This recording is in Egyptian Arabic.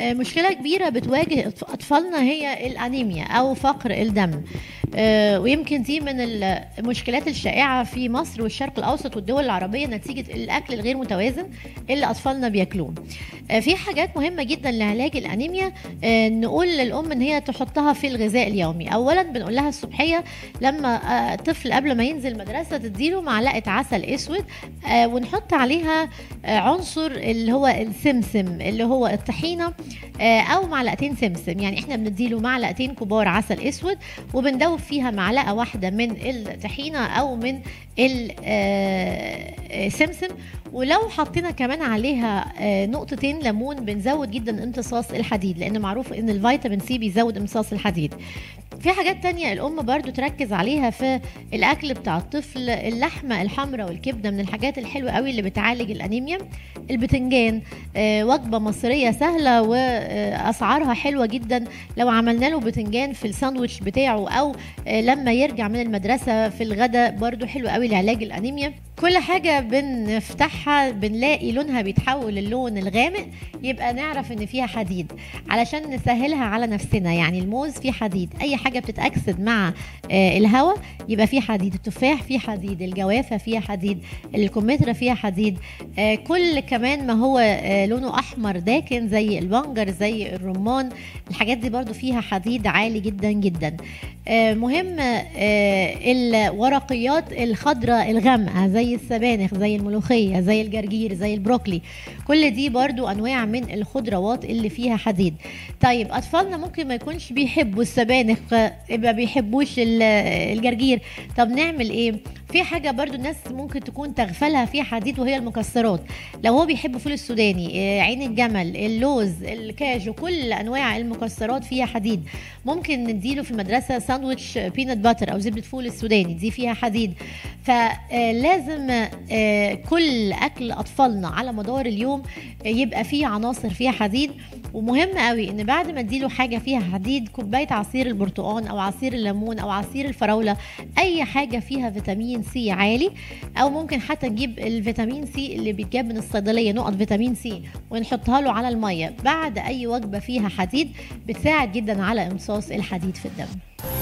آه، مشكلة كبيرة بتواجه أطف- أطفالنا هي الأنيميا أو فقر الدم آه، ويمكن دي من المشكلات الشائعة في مصر والشرق الأوسط والدول العربية نتيجة الأكل الغير متوازن اللي أطفالنا بياكلوه آه، في حاجات مهمة جدا لعلاج الأنيميا آه، نقول للأم إن هي تحطها في الغذاء اليومي أولا بنقول لها الصبحية لما آه، طفل قبل ما ينزل مدرسة تديله معلقة عسل أسود آه، ونحط عليها آه، عنصر اللي هو السمسم اللي هو الطحينة آه، أو معلقتين سمسم يعني إحنا بنديله معلقتين كبار عسل أسود وبندوب فيها معلقة واحدة من الطحينة أو من السمسم ولو حطينا كمان عليها آه، نقطتين ليمون بنزود جدا امتصاص الحديد لان معروف ان الفيتامين سي بيزود امتصاص الحديد في حاجات تانية الأم برضو تركز عليها في الأكل بتاع الطفل اللحمة الحمراء والكبدة من الحاجات الحلوة قوي اللي بتعالج الأنيميا البتنجان آه، وجبة مصرية سهلة وأسعارها حلوة جدا لو عملنا له بتنجان في الساندوتش بتاعه أو آه، لما يرجع من المدرسة في الغداء برضو حلو قوي لعلاج الأنيميا كل حاجة بنفتحها بنلاقي لونها بيتحول للون الغامق يبقى نعرف ان فيها حديد علشان نسهلها على نفسنا يعني الموز فيه حديد اي حاجة بتتأكسد مع آه، الهواء يبقى فيه حديد التفاح فيه حديد الجوافة فيها حديد الكمثرى فيها حديد آه، كل كمان ما هو آه، لونه احمر داكن زي البنجر زي الرمان الحاجات دي برضو فيها حديد عالي جدا جدا آه، مهم آه، الورقيات الخضراء الغامقه زي السبانخ زي الملوخيه زي الجرجير زي البروكلي كل دي برضو انواع من الخضروات اللي فيها حديد طيب اطفالنا ممكن ما يكونش بيحبوا السبانخ آه، يبقى بيحبوش ال- الجرجير طب نعمل ايه في حاجه برضو الناس ممكن تكون تغفلها فيها حديد وهي المكسرات لو هو بيحب فول السوداني آه، عين الجمل اللوز الكاجو كل انواع المكسرات فيها حديد ممكن نديله في المدرسه ساندويتش بينات باتر او زبده فول السوداني دي فيها حديد فلازم كل اكل اطفالنا على مدار اليوم آه، يبقى فيه عناصر فيها حديد ومهم قوي ان بعد ما اديله حاجه فيها حديد كوبايه عصير البرتقال او عصير الليمون او عصير الفراوله اي حاجه فيها فيتامين سي عالي او ممكن حتى نجيب الفيتامين سي اللي بيتجاب من الصيدليه نقط فيتامين سي ونحطها له على الميه بعد اي وجبه فيها حديد بتساعد جدا على امتصاص الحديد في الدم